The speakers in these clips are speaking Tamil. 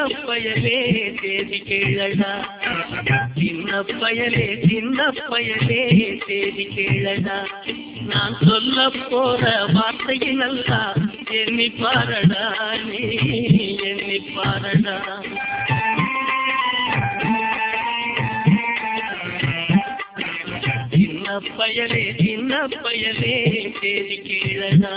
பயலே தேதி கேளடா சின்ன பயலே சின்ன பயலே தேதி கேளடா நான் சொல்ல போற வார்த்தையை நல்லா எண்ணி பாரடா நீ எண்ணி பாரடா சின்ன பயலே சின்ன பயலே தேதி கேளடா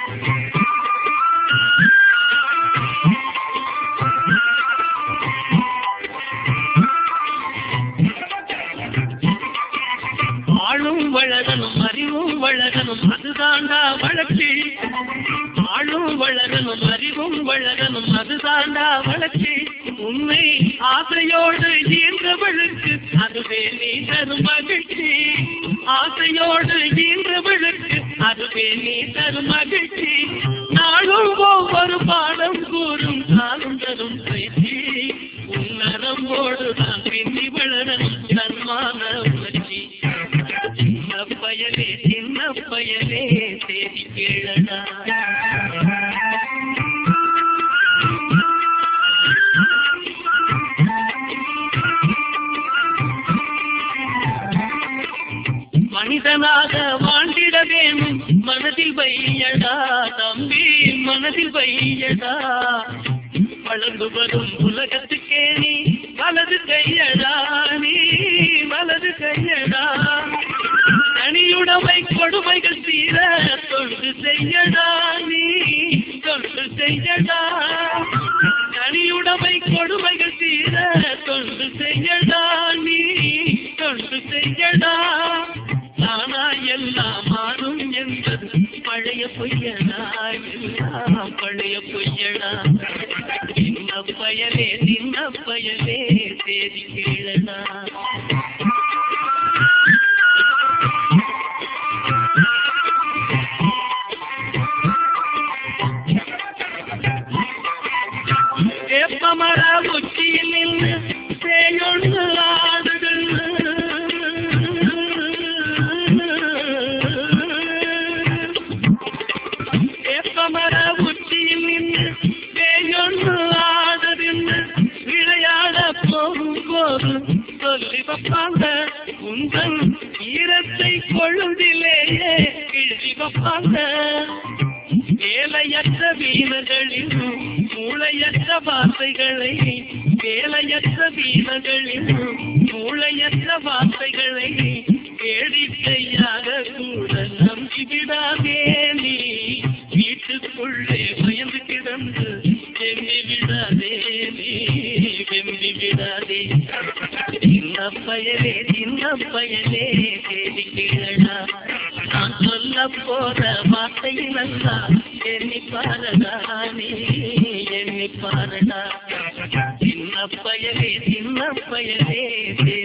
ஆளும் வளரணும் அறிவும் வளரணும் அதுதாண்டா வழக்கு ஆளும் வளரணும் அறிவும் வளரணும் அதுதாண்டா வழக்கு உண்மை ஆசையோடு ஈன்றவளுக்கு அதுவே நீ தரும் மகிழ்ச்சி ஆசையோடு ஈன்றவளுக்கு அதுவே நீ தரும் மகிழ்ச்சி நாளும் ஒவ்வொரு பாடம் கூறும் நாளும் தரும் பயிற்சி உன்னரம்போடு நான் பின்னி வளரணும் தன்மான உணர்ச்சி சின்ன பயலே சின்ன பயலே தேடி கேளடா மனிதனாக வாழ்ந்திட வேணும் மனதில் வையடா தம்பி மனதில் வையடா வளர்ந்து வரும் உலகத்துக்கே நீ வலது கையடா நீ வலது கையடா தனியுடமை கொடுமைகள் தீர தொண்டு செய்யடா நீ தொண்டு செய்யடா தனியுடமை கொடுமைகள் தீர தொண்டு செய்யடா நீ தொண்டு செய்யடா நானா எல்லாம் மாறும் என்பது பழைய பொய்யடா எல்லாம் பழைய பொய்யடா சின்ன பயலே சின்ன பயலே தேதி கேளடா வேப்பமர உச்சியில் நின்று சேயொன்று ஆடுது வேப்பமர உச்சியில் நின்று சேயொன்று ஆடுதுன்னு விளையாட போகும் போது சொல்லி வைப்பாங்க உங்கள் ஈரத்தை கொழுதிலேயே கிழி வைப்பாங்க வேலையற்ற வீரர்களின் மூளையற்ற வார்த்தைகளை வேலையற்ற வீரர்களின் மூளையற்ற வார்த்தைகளை கேளிக்கையாக கூட நம்பிவிடாதே நீ வீட்டுக்குள்ளே பயந்து கிடந்து வெம்பி விடாதே நீ வெம்பி விடாதே சின்ன பயலே சின்ன பயலே தேடி கேளடா நான் சொல்ல போற வார்த்தையில் அல்லா எண்ணி பாரடா நீ எண்ணி பாரடா சின்ன பயலே சின்ன பயலே